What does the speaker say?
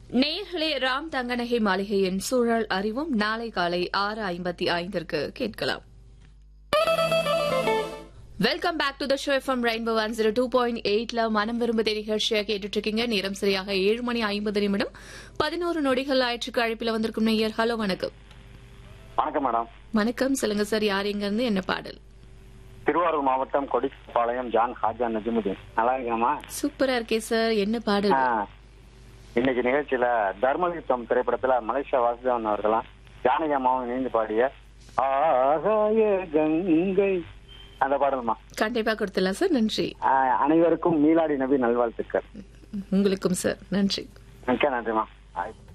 நேயர்களே ராம் தங்கநகை மாளிகையின் சூழல் அறிவும் நாளை காலை ஆறு ஐம்பத்தி ஐந்திற்கு கேட்கலாம் welcome back to the show FM rainbow one zero two point எயிட்ல மனம் விரும்புதே நிகழ்ச்சியா கேட்டுட்டு இருக்கீங்க நேரம் சரியாக ஏழு மணி ஐம்பது நிமிடம் பதினோரு நொடிகள் ஆயிற்றுக்கு அழைப்பில் வந்திருக்கும் நேயர் ஹலோ வணக்கம் வணக்கம் மேடம் வணக்கம் சொல்லுங்க சார் யார் எங்க இருந்து என்ன பாடல் திருவாரூர் மாவட்டம் கொடிப்பாளையம் ஜான் ஹாஜா நஜிமுதீன் நல்லா இருக்கணுமா சூப்பரா இருக்கே சார் என்ன பாடல் இன்னைக்கு நிகழ்ச்சியில தர்மயுத்தம் திரைப்படத்துல மலேசியா வாசுதேவன் அவர்களாம் ஜானகி அம்மாவும் இணைந்து பாடிய ஆகாய கங்கை அந்த பாடல்மா கண்டிப்பா கொடுத்துடலாம் சார் நன்றி ஆஹ் அனைவருக்கும் மீலாடி நபி நல்வாழ்த்துக்கள் உங்களுக்கும் சார் நன்றி மிக்க நன்றிமா ஆயிட்டு